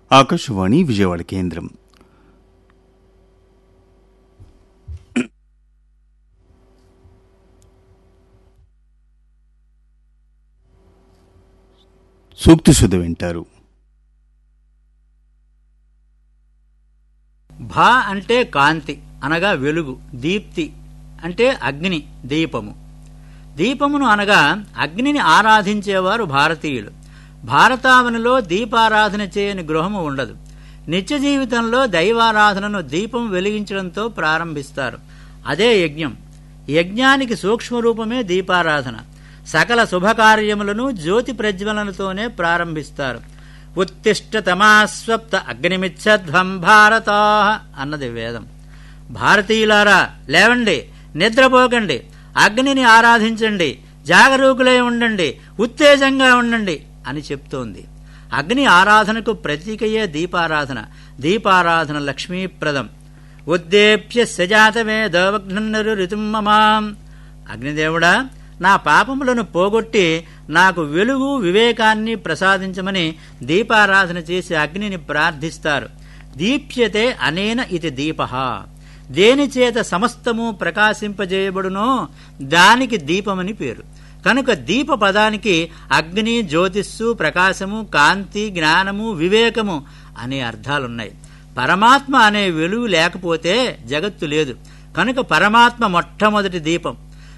ఆకాశవాణి విజయవాడ కేంద్రం సూక్తి శుద్ధ వింటారు భా అంటే కాంతి అనగా వెలుగు దీప్తి అంటే అగ్ని దీపము దీపమును అనగా అగ్నిని ఆరాధించేవారు భారతీయులు భారతావనిలో దీపారాధన చేయని గృహము ఉండదు నిత్య జీవితంలో దైవారాధనను దీపం వెలిగించడంతో ప్రారంభిస్తారు అదే యజ్ఞం యజ్ఞానికి సూక్ష్మరూపమే దీపారాధన సకల శుభకార్యములను జ్యోతి ప్రజ్వలనతోనే ప్రారంభిస్తారు ఉత్తిష్ట తమాస్వప్త అగ్నిమిచ్చధ్వం భారతా అన్నది వేదం భారతీయులారా లేవండి నిద్రపోకండి అగ్నిని ఆరాధించండి జాగరూకులై ఉండండి ఉత్తేజంగా ఉండండి అని చెప్తోంది అగ్ని ఆరాధనకు ప్రతీకయే దీపారాధన దీపారాధన లక్ష్మీప్రదం ఉద్దేప్య సజాతమే దవఘ్నరు రితుమ్మమాం అగ్నిదేవుడా నా పాపములను పోగొట్టి నాకు వెలుగు వివేకాన్ని ప్రసాదించమని దీపారాధన చేసి అగ్నిని ప్రార్థిస్తారు దీప్యతే అనేన ఇది దీప దేని చేత సమస్తము ప్రకాశింపజేయబడునో దానికి దీపమని పేరు కనుక దీప పదానికి అగ్ని జ్యోతిస్సు ప్రకాశము కాంతి జ్ఞానము వివేకము అనే అర్థాలున్నాయి పరమాత్మ అనే వెలుగు లేకపోతే జగత్తు లేదు కనుక పరమాత్మ మొట్టమొదటి దీపం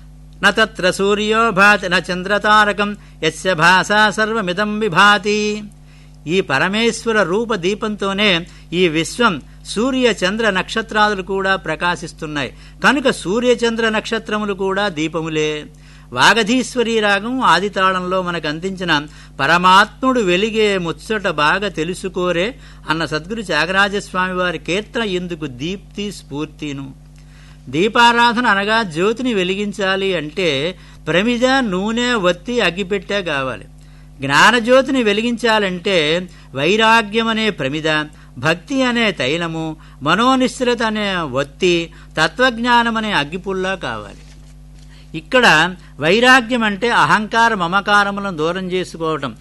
నత్ర సూర్యో భాతి న చంద్రతారకం యస్య భాషా సర్వమిదం విభాతి ఈ పరమేశ్వర రూప దీపంతోనే ఈ విశ్వం సూర్య చంద్ర నక్షత్రాలు కూడా ప్రకాశిస్తున్నాయి కనుక సూర్య చంద్ర నక్షత్రములు కూడా దీపములే వాగధీశ్వరీ రాగం ఆదితాళంలో మనకు అందించిన పరమాత్ముడు వెలిగే ముచ్చట బాగా తెలుసుకోరే అన్న సద్గురు త్యాగరాజస్వామి వారి కీర్తన ఎందుకు దీప్తి స్ఫూర్తిను దీపారాధన అనగా జ్యోతిని వెలిగించాలి అంటే ప్రమిద నూనె వత్తి అగ్గిపెట్టే కావాలి జ్ఞానజ్యోతిని వెలిగించాలంటే వైరాగ్యం అనే ప్రమిద భక్తి అనే తైలము మనోనిశ్చలత అనే వత్తి తత్వజ్ఞానం అనే అగ్గిపుల్లా కావాలి ఇక్కడ వైరాగ్యం అంటే అహంకార మమకారములను దూరం చేసుకోవటం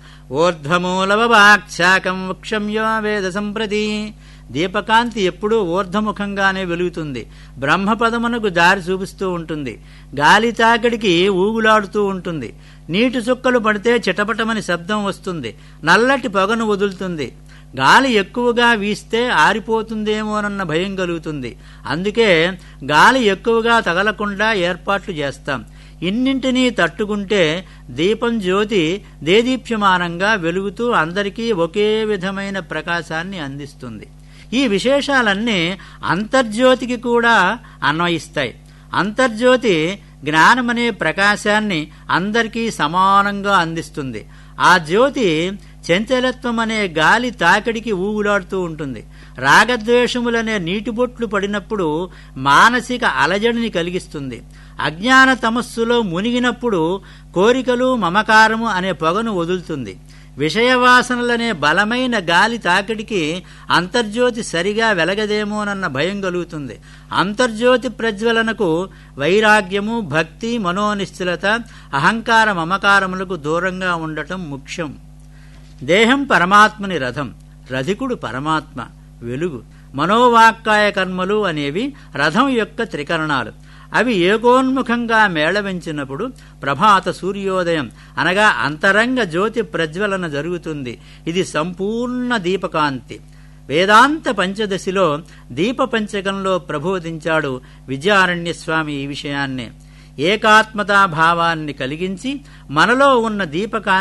ఊర్ధ్వమూలవాక్షాకం వృక్షంయో వేద సంప్రతి దీపకాంతి ఎప్పుడూ ఊర్ధముఖంగానే వెలుగుతుంది బ్రహ్మపదమునకు దారి చూపిస్తూ ఉంటుంది గాలి తాకిడికి ఊగులాడుతూ ఉంటుంది నీటి చుక్కలు పడితే చిటపటమని శబ్దం వస్తుంది నల్లటి పొగను వదులుతుంది గాలి ఎక్కువగా వీస్తే ఆరిపోతుందేమోనన్న భయం కలుగుతుంది అందుకే గాలి ఎక్కువగా తగలకుండా ఏర్పాట్లు చేస్తాం ఇన్నింటినీ తట్టుకుంటే దీపం జ్యోతి దేదీప్యమానంగా వెలుగుతూ అందరికీ ఒకే విధమైన ప్రకాశాన్ని అందిస్తుంది ఈ విశేషాలన్నీ అంతర్జ్యోతికి కూడా అన్వయిస్తాయి అంతర్జ్యోతి జ్ఞానమనే ప్రకాశాన్ని అందరికీ సమానంగా అందిస్తుంది ఆ జ్యోతి చంచలత్వం అనే గాలి తాకిడికి ఊగులాడుతూ ఉంటుంది రాగద్వేషములనే నీటిబొట్లు పడినప్పుడు మానసిక అలజడిని కలిగిస్తుంది అజ్ఞాన తమస్సులో మునిగినప్పుడు కోరికలు మమకారము అనే పొగను వదులుతుంది విషయవాసనలనే బలమైన గాలి తాకిడికి అంతర్జ్యోతి సరిగా వెలగదేమోనన్న భయం కలుగుతుంది అంతర్జ్యోతి ప్రజ్వలనకు వైరాగ్యము భక్తి మనోనిశ్చలత అహంకార మమకారములకు దూరంగా ఉండటం ముఖ్యం దేహం పరమాత్మని రథం రధికుడు పరమాత్మ వెలుగు మనోవాక్కాయ కర్మలు అనేవి రథం యొక్క త్రికరణాలు అవి ఏకోన్ముఖంగా మేళవించినప్పుడు ప్రభాత సూర్యోదయం అనగా అంతరంగ జ్యోతి ప్రజ్వలన జరుగుతుంది ఇది సంపూర్ణ దీపకాంతి వేదాంత పంచదశిలో దీప పంచకంలో ప్రబోధించాడు విజయారణ్య స్వామి ఈ విషయాన్నే ఏకాత్మతా భావాన్ని కలిగించి మనలో ఉన్న దీపకాంతి